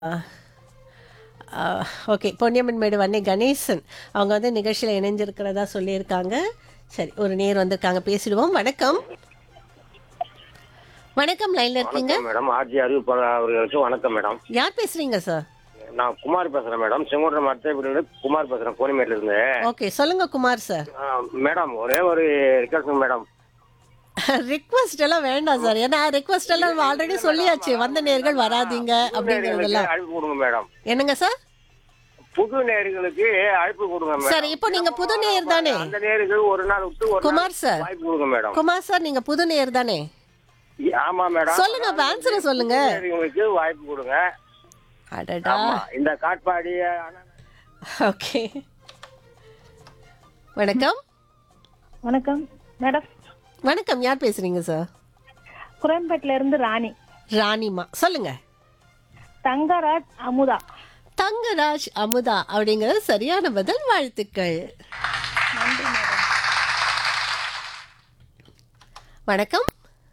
Okay Ponniamman Medu வண்ணே கணேசன் அவங்க வந்து நிகழ்ச்சியில் இணைஞ்சிருக்கிறதா சொல்லியிருக்காங்க சரி ஒரு நேர் வந்திருக்காங்க பேசிடுவோம் வணக்கம் வணக்கம் லைன்ல இருக்கீங்க வணக்கம் மேடம் ஆர்ஜி அறிவிப்பாளர் அவர்களுக்கு வணக்கம் மேடம் யார் பேசுறீங்க சார் நான் குமார் பேசுறேன் மேடம் செங்கோட்டை மத்த வீடு குமார் பேசுறேன் கோனிமேட்ல இருந்து ஓகே சொல்லுங்க குமார் சார் ஆ, மேடம் ஒரே ஒரு ரிக்வஸ்ட் மேடம் ரிக்வஸ்ட் எல்லாம் வேண்டாம் சார் ஏன்னா ரிக்வஸ்ட் எல்லாம் ஆல்ரெடி சொல்லியாச்சு வந்த நேர்கள் வராதீங்க அப்படிங்கறதெல்லாம் அழைப்பு கொடுங்க மேடம் என்னங்க சார் புது நேர்களுக்கு அழைப்பு கொடுங்க மேடம் சார் இப்போ நீங்க புது நேயர் தானே அந்த நேர்கள் ஒரு நாள் விட்டு ஒரு நாள் குமார் சார் வாய்ப்பு கொடுங்க மேடம் குமார் சார் நீங்க புது நேயர் தானே ஆமா மேடம் சொல்லுங்க அப்ப ஆன்சரை சொல்லுங்க நேர்களுக்கு வாய்ப்பு கொடுங்க அடடா ஆமா இந்த காட்பாடி ஓகே வணக்கம் வணக்கம் மேடம் வணக்கம் யார் பேசுறீங்க சார் குரம்பேட்டில இருந்து ராணி ராணிமா சொல்லுங்க தங்கராஜ் அமுதா தங்கராஜ் அமுதா அப்படிங்கிறது சரியான பதில் வாழ்த்துக்கள் நன்றி மேடம் வணக்கம்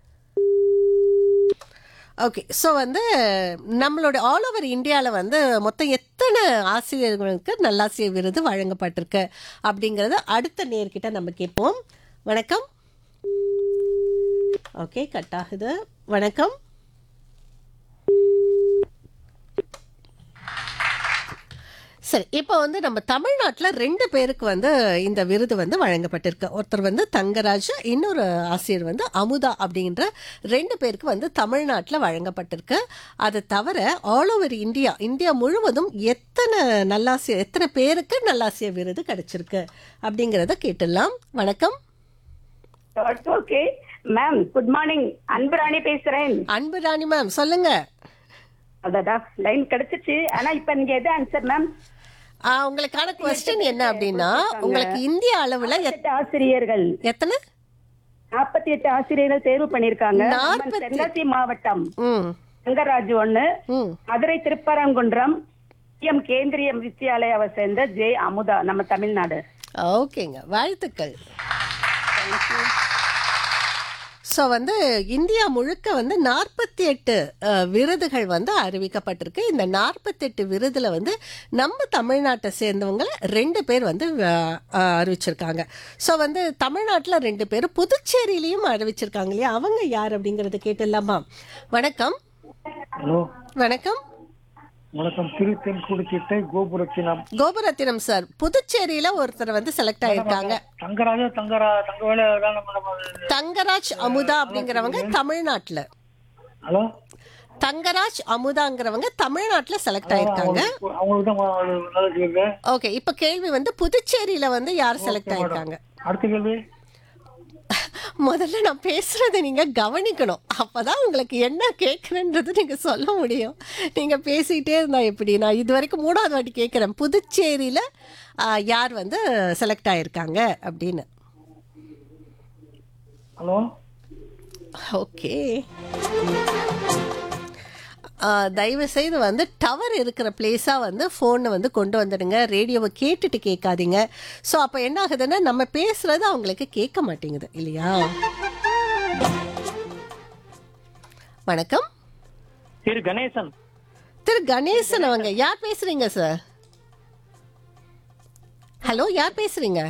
ஓகே ஸோ வந்து நம்மளோட ஆல் ஓவர் இந்தியாவில் வந்து மொத்தம் எத்தனை ஆசிரியர்களுக்கு நல்லாசிரியர் விருது வழங்கப்பட்டிருக்கு அப்படிங்கிறத அடுத்த நேர்கிட்ட நம்ம கேட்போம் வணக்கம் ஓகே கட் ஆகுது வணக்கம் சரி இப்போ வந்து நம்ம தமிழ்நாட்டில் ரெண்டு பேருக்கு வந்து இந்த விருது வந்து வழங்கப்பட்டிருக்கு ஒருத்தர் வந்து தங்கராஜ் இன்னொரு ஆசிரியர் வந்து அமுதா அப்படின்ற ரெண்டு பேருக்கு வந்து தமிழ்நாட்டில் வழங்கப்பட்டிருக்கு அது தவிர ஆல் ஓவர் இந்தியா இந்தியா முழுவதும் எத்தனை நல்லாசிரியர் எத்தனை பேருக்கு நல்லாசிரியர் விருது கிடைச்சிருக்கு அப்படிங்கிறத கேட்டுடலாம் வணக்கம் okay ma'am good morning Anburani பேசுறேன் அன்பு ராணி மேம் சொல்லுங்க அடடா லைன் கிடைச்சிச்சு ஆனா இப்ப நீங்க எது ஆன்சர் மேம் ஆ, உங்களுக்கான கொஸ்டின் என்ன அப்படின்னா உங்களுக்கு இந்திய அளவில் எத்- எட்டு ஆசிரியர்கள் எத்தனை நாற்பத்தி எட்டு ஆசிரியர்கள் தேர்வு பண்ணிருக்காங்க நம்ம நாற்பத்தி- தென்காசி மாவட்டம் ம் தங்கராஜ் ஒண்ணு ம் மதுரை திருப்பரங்குன்றம் எம் கேந்திரிய வித்யாலயாவை சேர்ந்த ஜே அமுதா நம்ம தமிழ்நாடு ஓகேங்க வாழ்த்துக்கள் ஸோ வந்து இந்தியா முழுக்க வந்து நாற்பத்தி எட்டு விருதுகள் வந்து அறிவிக்கப்பட்டிருக்கு இந்த நாற்பத்தெட்டு விருதில் வந்து நம்ம தமிழ்நாட்டை சேர்ந்தவங்களை ரெண்டு பேர் வந்து அஹ், அஹ், அறிவிச்சிருக்காங்க ஸோ வந்து தமிழ்நாட்டில் ரெண்டு பேர் புதுச்சேரியிலையும் அறிவிச்சிருக்காங்க இல்லையா அவங்க யார் அப்படிங்கறத கேட்டுடலாமா வணக்கம் ஹலோ வணக்கம் வணக்கம் திரு தென்குடிச்சிட்டை கோபுரத்தினம் கோபுரத்தினம் சார் புதுச்சேரியில ஒருத்தர் வந்து செலக்ட் ஆயிருக்காங்க தங்கராஜா தங்கரா தங்கவேல தானே மேடம் அது? தங்கராஜ் அமுதா அப்படிங்கிறவங்க தமிழ்நாட்டுல ஹலோ தங்கராஜ் அமுதாங்கிறவங்க தமிழ்நாட்டுல செலக்ட் ஆயிருக்காங்க அவங்களுக்கு தான் ஒரு நல்ல கேள்வி ஓகே இப்ப கேள்வி வந்து புதுச்சேரியில வந்து யார் செலக்ட் ஆயிருக்காங்க அடுத்த கேள்வி முதல்ல நான் பேசுறதை நீங்க கவனிக்கணும் அப்பதான் உங்களுக்கு என்ன கேட்குறேன்றது நீங்க சொல்ல முடியும் நீங்க பேசிக்கிட்டே இருந்தா எப்படி நான் இது வரைக்கும் மூணாவது வாட்டி கேட்குறேன் புதுச்சேரியில ஆ, யார் வந்து செலக்ட் ஆயிருக்காங்க அப்படின்னு ஹலோ ஓகே தயவு செய்து வந்து டவர் இருக்கிற பிளேஸாக வந்து ஃபோனை வந்து கொண்டு வந்துடுங்க ரேடியோவை கேட்டுட்டு கேட்காதீங்க ஸோ அப்போ என்ன ஆகுதுன்னா நம்ம பேசுறது அவங்களுக்கு கேட்க மாட்டேங்குது இல்லையா வணக்கம் திரு கணேசன் திரு கணேசன் அவங்க யார் பேசுறீங்க சார் ஹலோ யார் பேசுறீங்க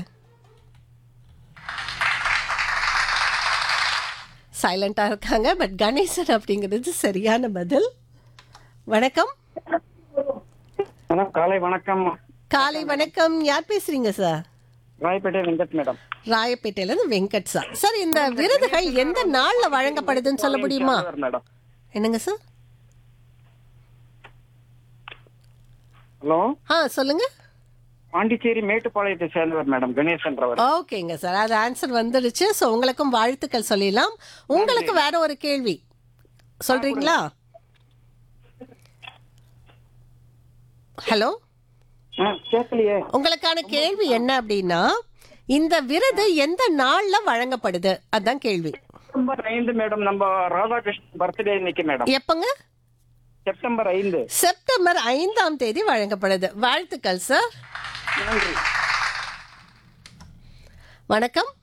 சைலண்டா இருக்காங்க பட் கணேசன் அப்படிங்கிறது சரியான பதில் வணக்கம் மேடம் காலை வணக்கம் காலை வணக்கம் யார் பேசுறீங்க சார் ராயப்பேட்டை வெங்கட் மேடம் ராயப்பேட்டையில இருந்து வெங்கட் சார் சார் இந்த விருதுகள் எந்த நாள்ல வழங்கப்படுதுன்னு சொல்ல முடியுமா மேடம் என்னங்க சார் ஹலோ ஆ சொல்லுங்க பாண்டிச்சேரி மேட்டுப்பாளையத்தை சேர்ந்தவர் மேடம் கணேசன்றவர் ஓகேங்க சார் அது ஆன்சர் வந்துடுச்சு ஸோ உங்களுக்கும் வாழ்த்துக்கள் சொல்லிடலாம் உங்களுக்கு வேற ஒரு கேள்வி சொல்றீங்களா ஹலோ ஆ, கேட்கலையே உங்களுக்கான கேள்வி என்ன அப்படின்னா இந்த விருது எந்த நாள்ல வழங்கப்படுது அதான் கேள்வி செப்டம்பர் ஐந்து மேடம் நம்ம ராதாகிருஷ்ணன் பர்த்டே இன்னைக்கு மேடம் எப்பங்க செப்டம்பர் ஐந்து செப்டம்பர் ஐந்தாம் தேதி வழங்கப்படுது வாழ்த்துக்கள் சார் நன்றி வணக்கம்